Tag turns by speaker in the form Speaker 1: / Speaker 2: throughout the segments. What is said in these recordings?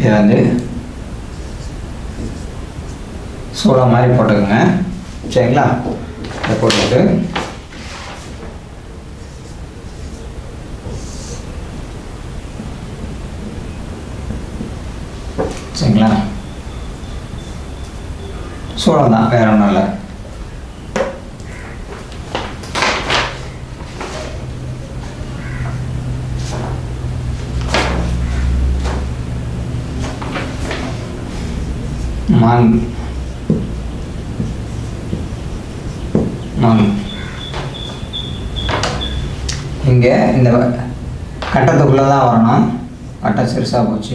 Speaker 1: இதை வந்து சூளை மாதிரி போட்டுக்கோங்க சரிங்களா இதை போட்டுட்டு சரிங்களா சூளம் தான் வேற ஒன்றும் இல்லை மண் மண் இங்கே இந்த கட்டத்துக்குள்ளே தான் வரணும் கட்டம் சிறுசாக போச்சு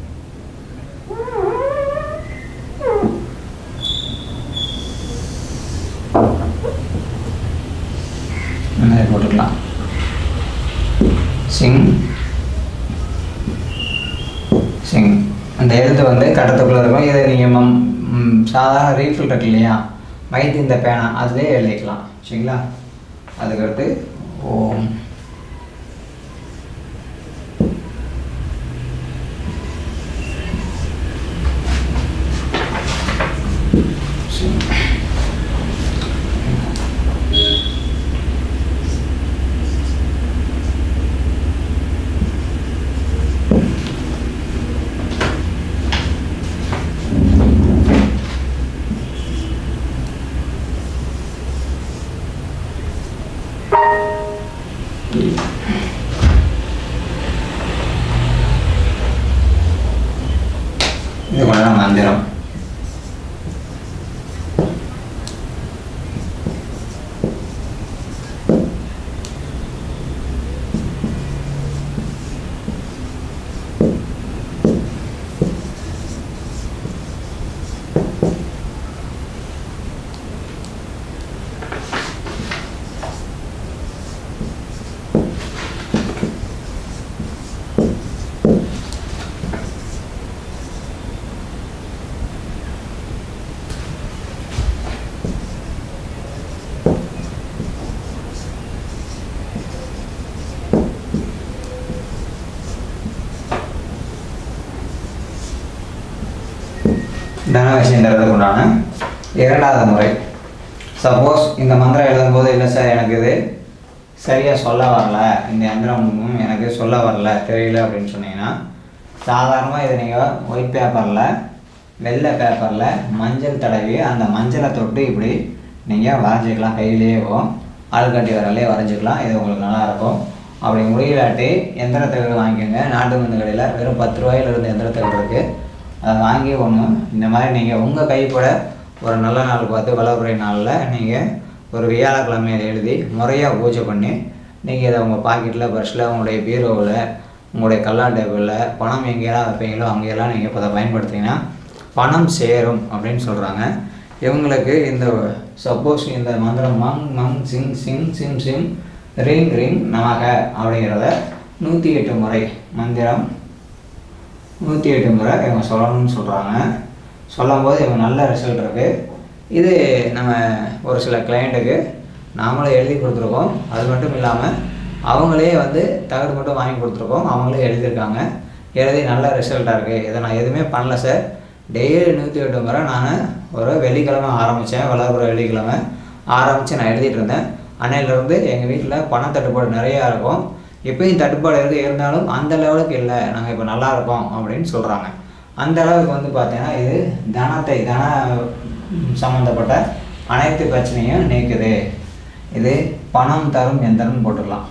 Speaker 1: இந்த மாதிரி போட்டுக்கலாம் சிங் சிங் அந்த எழுத்து வந்து கட்டத்துக்குள்ளே இருக்கும் இதை நீங்கள் மம் ம், சாதாரண ரீஃபில் இருக்கு இல்லையா மைத்து இந்த பேனா அதுலேயே எழுதிக்கலாம் சரிங்களா அதுக்கடுத்து ஓம் சிங். இது கூட தான் மந்திரம் தனவசியங்கிறதுக்கு உண்டான இரண்டாவது முறை சப்போஸ் இந்த மந்திரம் எழுதும்போது இல்லை சார் எனக்கு இது சரியாக சொல்ல வரல இந்த யந்திரமும் எனக்கு சொல்ல வரல தெரியல அப்படின்னு சொன்னீங்கன்னா சாதாரணமாக இதை நீங்கள் ஒயிட் பேப்பரில் வெள்ளை பேப்பரில் மஞ்சள் தடவி அந்த மஞ்சளை தொட்டு இப்படி நீங்கள் வரைஞ்சிக்கலாம் கையிலேயோ ஆள்காட்டி வரலே வரைஞ்சிக்கலாம் இது உங்களுக்கு நல்லாயிருக்கும் அப்படி முடியலாட்டி எந்திர தகடு வாங்கிக்கோங்க நாட்டு மருந்து கடையில் வெறும் பத்து ரூபாயில இருந்து எந்திர தகடு இருக்குது அதை வாங்கி ஒன்று இந்த மாதிரி நீங்கள் உங்கள் கைப்பட ஒரு நல்ல நாள் பார்த்து வளர்ப்புறை நாளில் நீங்கள் ஒரு வியாழக்கிழமையில் எழுதி முறையாக பூஜை பண்ணி நீங்கள் இதை உங்கள் பாக்கெட்டில் பர்ஸில் உங்களுடைய பீரோவில் உங்களுடைய கல்லா டேபிளில் பணம் எங்கெல்லாம் வைப்பீங்களோ அங்கெல்லாம் நீங்கள் இப்போ அதை பயன்படுத்திங்கன்னா பணம் சேரும் அப்படின்னு சொல்கிறாங்க இவங்களுக்கு இந்த சப்போஸ் இந்த மந்திரம் மங் மங் சிங் சிங் சிம் சிம் ரிங் ரிங் நமக அப்படிங்கிறத நூற்றி எட்டு முறை மந்திரம் நூற்றி எட்டு முறை இவங்க சொல்லணும்னு சொல்கிறாங்க சொல்லும்போது இவங்க நல்ல ரிசல்ட் இருக்குது இது நம்ம ஒரு சில கிளைண்ட்டுக்கு நாமளே எழுதி கொடுத்துருக்கோம் அது மட்டும் இல்லாமல் அவங்களே வந்து தகடு மட்டும் வாங்கி கொடுத்துருக்கோம் அவங்களே எழுதியிருக்காங்க எழுதி நல்ல ரிசல்ட்டாக இருக்குது இதை நான் எதுவுமே பண்ணல சார் டெய்லி நூற்றி எட்டு முறை நான் ஒரு வெள்ளிக்கிழமை ஆரம்பித்தேன் வளர்ப்புற வெள்ளிக்கிழமை ஆரம்பித்து நான் எழுதிட்டு இருந்தேன் அன்னையிலேருந்து எங்கள் வீட்டில் பண தட்டுப்பாடு நிறையா இருக்கும் இப்பயும் தட்டுப்பாடு இருக்குது இருந்தாலும் அந்த லெவலுக்கு இல்லை நாங்கள் இப்போ நல்லா இருக்கோம் அப்படின்னு சொல்கிறாங்க அந்த அளவுக்கு வந்து பார்த்தீங்கன்னா இது தனத்தை தன சம்மந்தப்பட்ட அனைத்து பிரச்சனையும் நீக்குது இது பணம் தரும் எந்திரம்னு போட்டுக்கலாம்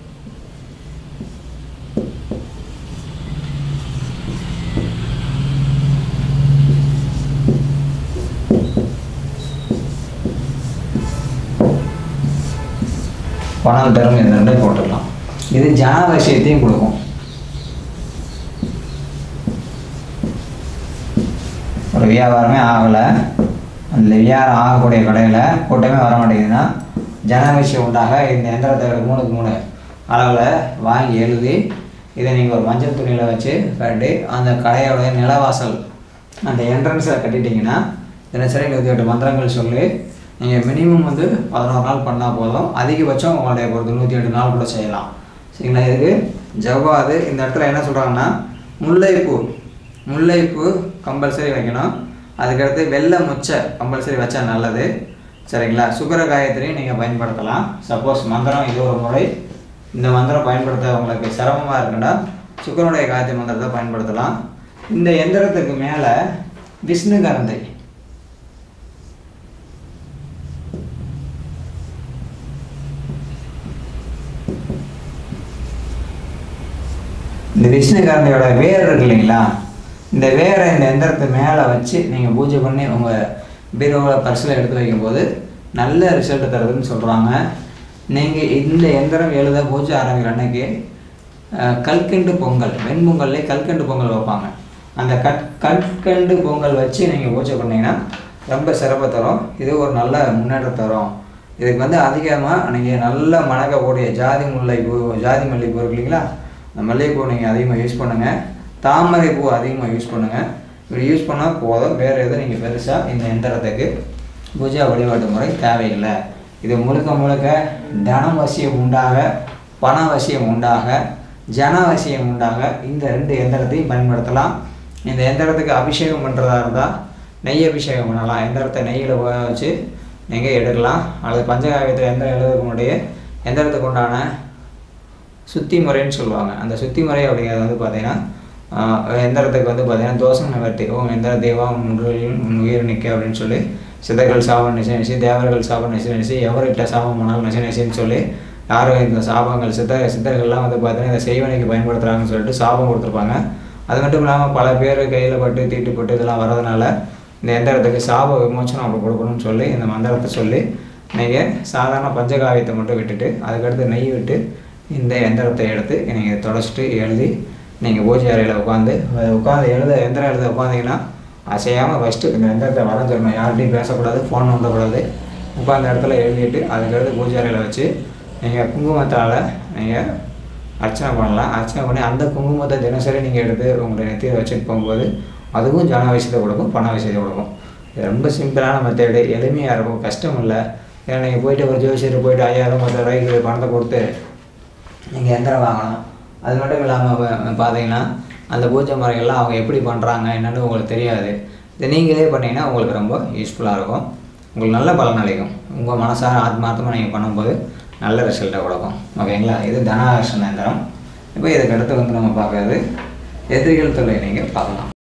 Speaker 1: பணம் தரும் எந்திரம்னு போட்டுக்கலாம் இது ஜனவசியத்தையும் கொடுக்கும் ஒரு வியாபாரமே ஆகலை அந்த வியாபாரம் ஆகக்கூடிய கடையில் கூட்டமே வர மாட்டேங்குதுன்னா ஜனவசியம் உண்டாக இந்த எந்திரத்தை மூணுக்கு மூணு அளவில் வாங்கி எழுதி இதை நீங்கள் ஒரு மஞ்சள் துணியில் வச்சு கட்டி அந்த கடையோட நிலவாசல் அந்த என்ட்ரன்ஸில் கட்டிட்டீங்கன்னா தினசரி நூற்றி எட்டு மந்திரங்கள் சொல்லி நீங்கள் மினிமம் வந்து பதினோரு நாள் பண்ணால் போதும் அதிகபட்சம் உங்களுடைய ஒரு நூற்றி எட்டு நாள் கூட செய்யலாம் சரிங்களா இதுக்கு ஜவ்வாது இந்த இடத்துல என்ன சொல்கிறாங்கன்னா முல்லைப்பூ முல்லைப்பூ கம்பல்சரி வைக்கணும் அதுக்கடுத்து வெள்ளை முச்சை கம்பல்சரி வச்சா நல்லது சரிங்களா சுக்கர காயத்ரி நீங்கள் பயன்படுத்தலாம் சப்போஸ் மந்திரம் இது ஒரு முறை இந்த மந்திரம் பயன்படுத்த உங்களுக்கு சிரமமாக இருக்குன்னா சுக்கரனுடைய காயத்ரி மந்திரத்தை பயன்படுத்தலாம் இந்த எந்திரத்துக்கு மேலே விஷ்ணு கரந்தை இந்த விஷ்ணு கரந்தையோட வேர் இருக்கு இல்லைங்களா இந்த வேரை இந்த எந்திரத்து மேலே வச்சு நீங்கள் பூஜை பண்ணி உங்கள் பீரோவில் பர்ஸில் எடுத்து வைக்கும்போது நல்ல ரிசல்ட் தருதுன்னு சொல்கிறாங்க நீங்கள் இந்த எந்திரம் எழுத பூஜை ஆரம்பிக்கிற அன்னைக்கு அஹ், கல்கண்டு பொங்கல் வெண்பொங்கல்லே கல்கண்டு பொங்கல் வைப்பாங்க அந்த கட் கற்கண்டு பொங்கல் வச்சு நீங்கள் பூஜை பண்ணீங்கன்னா ரொம்ப சிறப்பை தரும் இது ஒரு நல்ல முன்னேற்றம் தரும் இதுக்கு வந்து அதிகமாக நீங்கள் நல்ல மணக்கக்கூடிய ஜாதி முல்லைப்பூ ஜாதி மல்லிகைப்பூ இருக்கு இல்லைங்களா அந்த மல்லிகைப்பூ நீங்கள் அதிகமாக யூஸ் பண்ணுங்கள் தாமரை பூ அதிகமாக யூஸ் பண்ணுங்கள் இப்படி யூஸ் பண்ணால் போதும் வேறு எதுவும் நீங்கள் பெருசாக இந்த எந்திரத்துக்கு பூஜா வழிபாட்டு முறை தேவையில்லை இது முழுக்க முழுக்க தனம் வசியம் உண்டாக பண வசியம் உண்டாக ஜன வசியம் உண்டாக இந்த ரெண்டு எந்திரத்தையும் பயன்படுத்தலாம் இந்த எந்திரத்துக்கு அபிஷேகம் பண்ணுறதா இருந்தால் நெய் அபிஷேகம் பண்ணலாம் எந்திரத்தை நெய்யில் வச்சு நீங்கள் எடுக்கலாம் அல்லது பஞ்சகாவியத்தில் எந்திரம் எழுதுறதுக்கு முன்னாடியே எந்திரத்துக்கு உண்டான சுத்தி முறைன்னு சொல்லுவாங்க அந்த சுத்தி முறை அப்படிங்கிறது வந்து பார்த்தீங்கன்னா ஆஹ், எந்திரத்துக்கு வந்து பார்த்தீங்கன்னா தோஷம் நிவர்த்தி ஓம் எந்திர தேவா உன் உடலில் உன் உயிர் நிற்க அப்படின்னு சொல்லி சித்தர்கள் சாபம் நிச்சயம் நிச்சயம் தேவர்கள் சாபம் நிச்சயம் நிச்சயம் எவர்கிட்ட சாபம் பண்ணாலும் நிச்சயம் நிச்சயம்னு சொல்லி யாரும் இந்த சாபங்கள் சித்த சித்தர்கள்லாம் வந்து பார்த்தீங்கன்னா இந்த செய்வனைக்கு பயன்படுத்துகிறாங்கன்னு சொல்லிட்டு சாபம் கொடுத்துருப்பாங்க அது மட்டும் இல்லாமல் பல பேர் கையில் பட்டு தீட்டுப்பட்டு இதெல்லாம் வர்றதுனால இந்த எந்திரத்துக்கு சாப விமோசனம் அப்படி கொடுக்கணும்னு சொல்லி இந்த மந்திரத்தை சொல்லி நீங்கள் சாதாரண பஞ்சகாவியத்தை மட்டும் விட்டுட்டு அதுக்கடுத்து நெய் விட்டு இந்த எந்திரத்தை எடுத்து நீங்கள் தொடச்சிட்டு எழுதி நீங்கள் பூஜை அறையில் உட்காந்து உட்காந்து எழுத எந்திரம் எழுத உட்காந்தீங்கன்னா அசையாமல் ஃபஸ்ட்டு இந்த எந்திரத்தை வரைஞ்சிடணும் யார்கிட்டையும் பேசக்கூடாது ஃபோன் நோண்டக்கூடாது உட்காந்த இடத்துல எழுதிட்டு அதுக்கடுத்து பூஜை அறையில் வச்சு நீங்கள் குங்குமத்தால் நீங்கள் அர்ச்சனை பண்ணலாம் அர்ச்சனை பண்ணி அந்த குங்குமத்தை தினசரி நீங்கள் எடுத்து உங்களுடைய நெத்தியில் வச்சுட்டு போகும்போது அதுவும் ஜன விஷயத்தை கொடுக்கும் பண விஷயத்தை கொடுக்கும் இது ரொம்ப சிம்பிளான மெத்தேடு எளிமையாக இருக்கும் கஷ்டம் இல்லை ஏன்னா நீங்கள் போயிட்டு ஒரு ஜோசியர் போயிட்டு ஐயாயிரம் பத்தாயிரம் ரூபாய்க்கு பணத்தை கொடுத்து நீங்கள் எந்திரம் வாங்கணும் அது மட்டும் இல்லாமல் பார்த்தீங்கன்னா அந்த பூஜை முறைகள்லாம் அவங்க எப்படி பண்ணுறாங்க என்னன்னு உங்களுக்கு தெரியாது இதை நீங்களே பண்ணீங்கன்னா உங்களுக்கு ரொம்ப யூஸ்ஃபுல்லாக இருக்கும் உங்களுக்கு நல்ல பலன் அளிக்கும் உங்கள் மனசார ஆத்மார்த்தமாக நீங்கள் பண்ணும்போது நல்ல ரிசல்ட்டை கொடுக்கும் ஓகேங்களா இது தனாகர்ஷண எந்திரம் இப்போ இதுக்கு அடுத்து வந்து நம்ம பார்க்கறது எதிரிகள் தொல்லை நீங்கள் பார்க்கலாம்